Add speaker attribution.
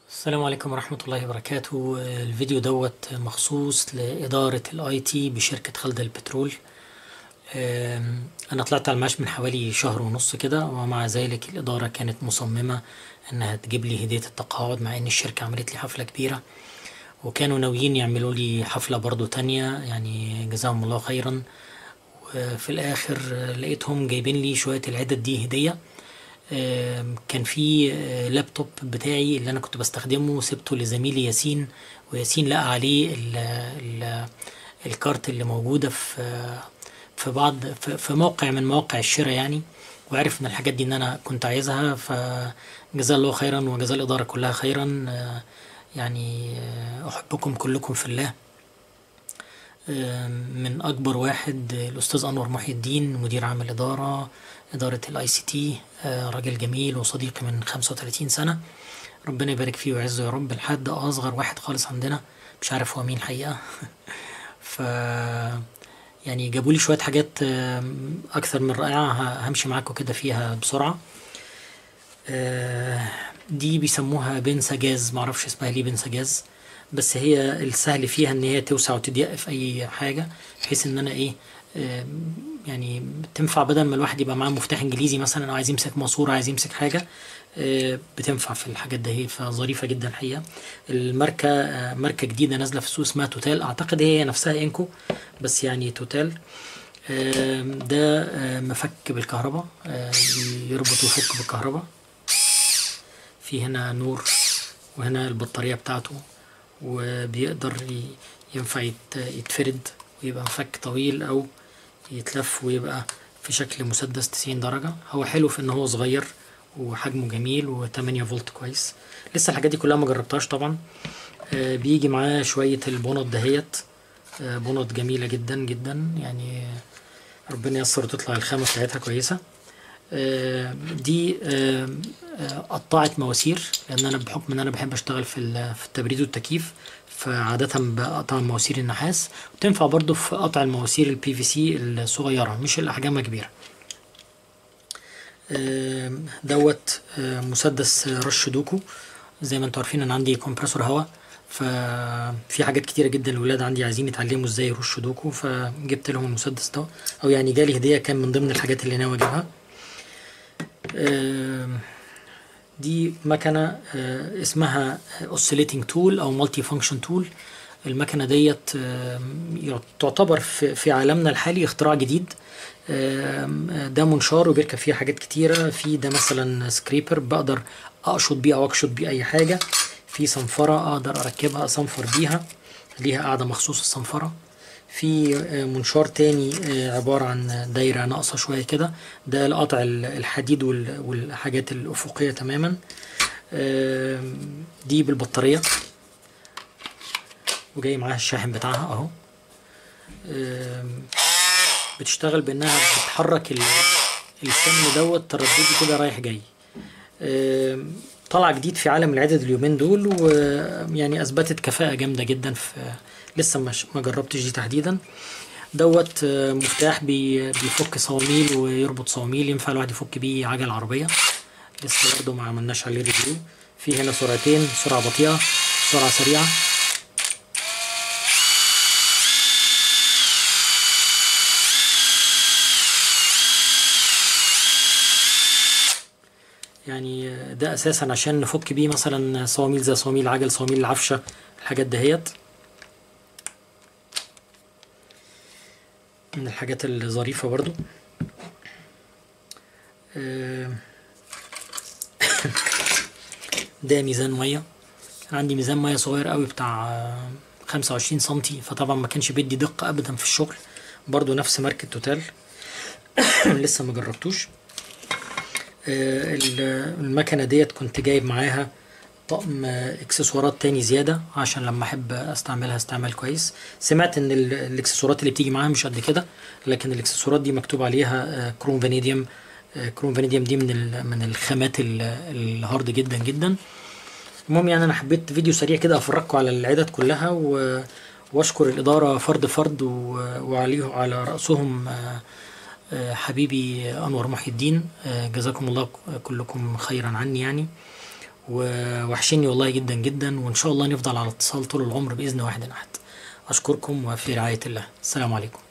Speaker 1: السلام عليكم ورحمة الله وبركاته الفيديو دوت مخصوص لإدارة الاي تي بشركة خالد البترول أم، أنا طلعت على المعاش من حوالي شهر ونص كده ومع ذلك الإدارة كانت مصممة إنها تجيب لي هدية التقاعد مع إن الشركة عملت لي حفلة كبيرة وكانوا ناويين يعملوا لي حفلة برضو تانية يعني جزاهم الله خيرا وفي الآخر لقيتهم جايبين لي شوية العدد دي هدية آم، كان في آه، لابتوب بتاعي اللي انا كنت بستخدمه سبته لزميلي ياسين وياسين لقى عليه ال ال الكارت اللي موجودة في في بعض في في موقع من مواقع الشراء يعني وعرف من الحاجات دي ان انا كنت عايزها فجزاه الله خيرا وجزاه الإدارة كلها خيرا آه، يعني آه، أحبكم كلكم في الله من اكبر واحد الاستاذ انور محي الدين مدير عام الاداره اداره الاي سي تي راجل جميل وصديقي من 35 سنه ربنا يبارك فيه ويعزه يا رب لحد اصغر واحد خالص عندنا مش عارف هو مين الحقيقه ف يعني جابوا لي شويه حاجات آم، اكثر من رائعه ه- همشي معاكم كده فيها بسرعه آه، دي بيسموها بنسى جاز معرفش اسمها ليه بنسى جاز بس هي السهل فيها ان هي توسع وتضيق في اي حاجه بحيث ان انا ايه آم، يعني تنفع بدل ما الواحد يبقى معاه مفتاح انجليزي مثلا او عايز يمسك ماسوره عايز يمسك حاجه آه، بتنفع في الحاجات ده هي فظريفه جدا الحقيقه الماركه آه، ماركه جديده نازله في السوق اسمها توتال اعتقد هي نفسها انكو بس يعني توتال آم، ده آه، مفك بالكهرباء آه، يربط ويفك بالكهرباء في هنا نور وهنا البطارية بتاعته وبيقدر ي- ينفع يت- يتفرد ويبقى مفك طويل أو يتلف ويبقى في شكل مسدس 90 درجة هو حلو في إن هو صغير وحجمه جميل و8 فولت كويس لسه الحاجات دي كلها ما جربتهاش طبعا آه، بيجي معاه شوية البونط دهيت آه، بونط جميلة جدا جدا يعني ربنا ييسر وتطلع الخامة بتاعتها كويسة آه، دي آه، آه، قطعت مواسير لان انا بحكم ان انا بحب اشتغل في ال- في التبريد والتكييف فعادة بقطع مواسير النحاس وتنفع برضو في قطع المواسير البي في سي الصغيرة مش الأحجام الكبيرة آم، دوت آه، مسدس رش دوكو زي ما انتوا عارفين انا عندي كومبرسور هواء ففي حاجات كتيرة جدا الولاد عندي عايزين يتعلموا ازاي يرشوا دوكو فجبت لهم المسدس ده او يعني جالي هدية كان من ضمن الحاجات اللي ناوي اجيبها آم، دي مكنة آه، اسمها oscillating tool أو multi function tool المكنة ديت آم، يعت- تعتبر في في عالمنا الحالي اختراع جديد آم، آه، ده منشار وبيركب فيه حاجات كتيرة في ده مثلا سكريبر بقدر أقشط بيه أو أقشط بيه أي حاجة في صنفرة أقدر أركبها أصنفر بيها ليها قاعدة مخصوص الصنفرة في آه، منشار تاني آه، عبارة عن دايرة ناقصة شوية كده ده لقطع ال- الحديد وال- والحاجات الأفقية تماما آم، دي بالبطارية وجاي معاها الشاحن بتاعها اهو آم، بتشتغل بانها بتحرك ال- السن دوت ترددي كده رايح جاي آم، طلع جديد في عالم العدد اليومين دول ويعني اثبتت كفاءة جامدة جدا في لسه مش ما جربتش دي تحديدا دوت آه، مفتاح بي بيفك صواميل ويربط صواميل ينفع الواحد يفك بيه عجل عربية لسه برضه ما عملناش عليه ريفيو في هنا سرعتين سرعة بطيئة سرعة سريعة يعني ده اساسا عشان نفك بيه مثلا صواميل زي صواميل العجل صواميل العفشه الحاجات دهيت من الحاجات الظريفه برضو آم، ده ميزان ميه كان عندي ميزان ميه صغير قوي بتاع خمسة وعشرين سنتي فطبعا ما كانش بيدي دقة أبدا في الشغل برضو نفس ماركة توتال لسه ما جربتوش آه، ال- المكنة ديت كنت جايب معاها طقم آه، اكسسوارات تاني زيادة عشان لما احب استعملها استعمال كويس سمعت ان ال- الاكسسوارات اللي بتيجي معاها مش قد كده لكن الاكسسوارات دي مكتوب عليها آه، كروم فانيديوم آه، كروم فانيديوم دي من ال- من الخامات ال- الهارد جدا جدا المهم يعني انا حبيت فيديو سريع كده افرجكم على العدد كلها و... واشكر الاداره فرد فرد و... وعليه على راسهم آه، آه، حبيبي انور محي الدين آه، جزاكم الله كلكم خيرا عني يعني ووحشني والله جدا جدا وان شاء الله نفضل على اتصال طول العمر باذن واحد احد اشكركم وفي رعايه الله السلام عليكم